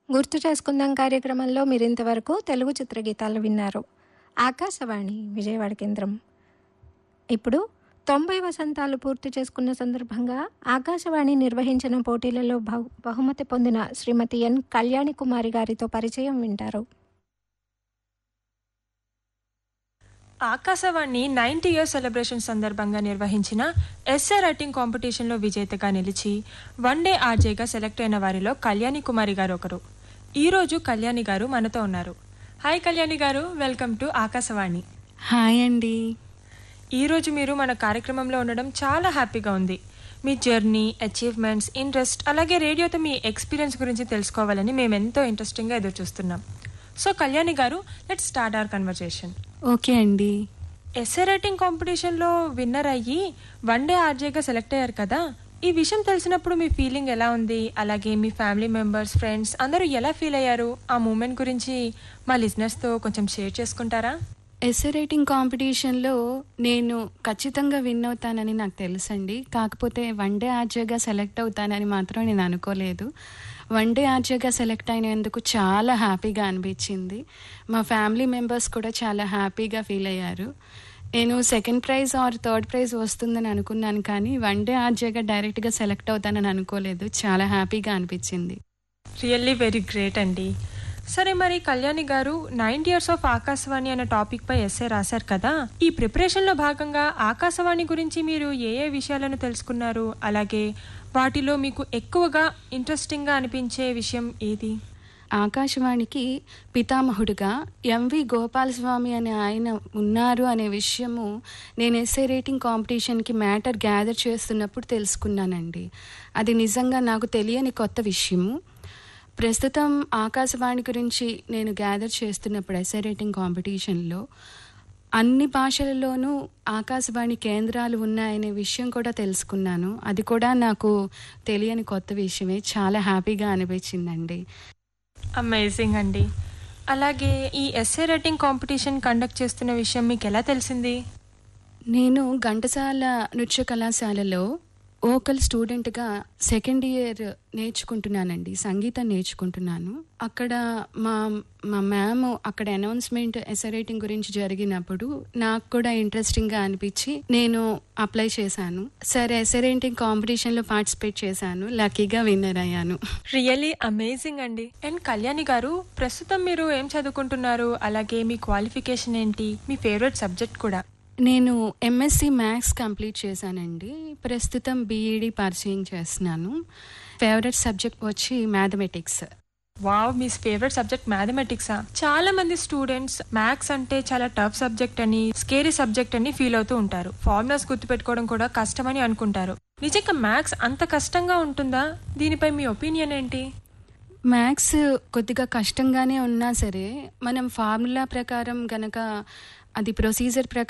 గుర్తు చేసుకుందాం కార్యక్రమంలో మీరింతవరకు తెలుగు చిత్రగీతాలు విన్నారు ఆకాశవాణి విజయవాడ కేంద్రం ఇప్పుడు తొంభై వసంతాలు పూర్తి చేసుకున్న సందర్భంగా ఆకాశవాణి నిర్వహించిన పోటీలలో బహు బహుమతి పొందిన శ్రీమతి ఎన్ కళ్యాణి కుమారి గారితో పరిచయం వింటారు ఆకాశవాణి నైన్టీ ఇయర్స్ సెలబ్రేషన్ సందర్భంగా నిర్వహించిన ఎస్ఏ రైటింగ్ కాంపిటీషన్లో విజేతగా నిలిచి వన్ డే ఆర్జేగా సెలెక్ట్ అయిన వారిలో కళ్యాణి కుమారి గారు ఒకరు ఈ రోజు కళ్యాణి గారు మనతో ఉన్నారు హాయ్ కళ్యాణి గారు వెల్కమ్ టు ఆకాశవాణి హాయ్ అండి ఈ రోజు మీరు మన కార్యక్రమంలో ఉండడం చాలా హ్యాపీగా ఉంది మీ జర్నీ అచీవ్మెంట్స్ ఇంట్రెస్ట్ అలాగే రేడియోతో మీ ఎక్స్పీరియన్స్ గురించి తెలుసుకోవాలని మేము ఎంతో ఇంట్రెస్టింగ్గా ఎదురు చూస్తున్నాం so Kalyani garu let start our conversation okay అండి ఎస్ఏ రైటింగ్ కాంపిటీషన్లో విన్నర్ అయ్యి వన్ డే ఆర్జేగా సెలెక్ట్ అయ్యారు కదా ఈ విషయం తెలిసినప్పుడు మీ ఫీలింగ్ ఎలా ఉంది అలాగే మీ ఫ్యామిలీ మెంబర్స్ ఫ్రెండ్స్ అందరూ ఎలా ఫీల్ అయ్యారు ఆ మూమెంట్ గురించి మా లిజినెస్తో కొంచెం షేర్ చేసుకుంటారా ఎస్ఏ రైటింగ్ కాంపిటీషన్లో నేను ఖచ్చితంగా విన్ అవుతానని నాకు తెలుసండి కాకపోతే వన్ డే ఆర్జేగా సెలెక్ట్ అవుతానని మాత్రం నేను అనుకోలేదు వన్ డే ఆర్జేగా సెలెక్ట్ అయినందుకు చాలా హ్యాపీగా అనిపించింది మా ఫ్యామిలీ మెంబర్స్ కూడా చాలా హ్యాపీగా ఫీల్ అయ్యారు నేను second prize or third prize వస్తుందని అనుకున్నాను కానీ వన్ డే ఆర్జేగా డైరెక్ట్గా సెలెక్ట్ అవుతానని అనుకోలేదు చాలా హ్యాపీగా అనిపించింది రియల్లీ వెరీ గ్రేట్ అండి సరే మరి కళ్యాణి గారు నైన్ ఇయర్స్ ఆఫ్ ఆకాశవాణి అనే టాపిక్ పై ఎస్ఏ రాశారు కదా ఈ ప్రిపరేషన్ లో భాగంగా ఆకాశవాణి గురించి మీరు ఏ ఏ విషయాలను తెలుసుకున్నారు అలాగే వాటిలో మీకు ఎక్కువగా ఇంట్రెస్టింగ్ గా అనిపించే విషయం ఏది ఆకాశవాణికి పితామహుడుగా ఎంవి గోపాలస్వామి అనే ఆయన ఉన్నారు అనే విషయము నేను ఎస్ఏ రేటింగ్ కాంపిటీషన్కి మ్యాటర్ గ్యాదర్ చేస్తున్నప్పుడు తెలుసుకున్నానండి అది నిజంగా నాకు తెలియని కొత్త విషయము ప్రస్తుతం ఆకాశవాణి గురించి నేను గ్యాదర్ చేస్తున్నప్పుడు ఎస్ఏ రేటింగ్ కాంపిటీషన్లో అన్ని భాషలలోనూ ఆకాశవాణి కేంద్రాలు ఉన్నాయనే విషయం కూడా తెలుసుకున్నాను అది కూడా నాకు తెలియని కొత్త విషయమే చాలా హ్యాపీగా అనిపించిందండి అమేజింగ్ అండి అలాగే ఈ ఎస్ఏ రైటింగ్ కాంపిటీషన్ కండక్ట్ చేస్తున్న విషయం మీకు ఎలా తెలిసింది నేను ఘంటసాల నృత్య కళాశాలలో ఓకల్ స్టూడెంట్గా సెకండ్ ఇయర్ నేర్చుకుంటున్నానండి సంగీతం నేర్చుకుంటున్నాను అక్కడ మా మా మ్యామ్ అక్కడ అనౌన్స్మెంట్ ఎస్ఏ రైటింగ్ గురించి జరిగినప్పుడు నాకు కూడా ఇంట్రెస్టింగ్గా అనిపించి నేను అప్లై చేశాను సరే ఎస్ఏ రైటింగ్ కాంపిటీషన్లో పార్టిసిపేట్ చేశాను లక్కీగా విన్నర్ అయ్యాను రియల్లీ అమేజింగ్ అండి అండ్ కళ్యాణి గారు ప్రస్తుతం మీరు ఏం చదువుకుంటున్నారు అలాగే మీ క్వాలిఫికేషన్ ఏంటి మీ ఫేవరెట్ సబ్జెక్ట్ కూడా నేను ఎంఎస్సి మ్యాథ్స్ కంప్లీట్ చేశానండి ప్రస్తుతం బీఈడి పర్సూయింగ్ చేస్తున్నాను ఫేవరెట్ సబ్జెక్ట్ వచ్చి మ్యాథమెటిక్స్ వావ్ మీ ఫేవరెట్ సబ్జెక్ట్ మ్యాథమెటిక్సా చాలా మంది స్టూడెంట్స్ మ్యాథ్స్ అంటే చాలా టఫ్ సబ్జెక్ట్ అని స్కేరీ సబ్జెక్ట్ అని ఫీల్ అవుతూ ఉంటారు ఫార్ములాస్ గుర్తుపెట్టుకోవడం కూడా కష్టమని అనుకుంటారు నిజంగా మ్యాథ్స్ అంత కష్టంగా ఉంటుందా దీనిపై మీ ఒపీనియన్ ఏంటి మ్యాథ్స్ కొద్దిగా కష్టంగానే ఉన్నా సరే మనం ఫార్ములా ప్రకారం గనక అది ప్రొసీజర్ ప్రకారం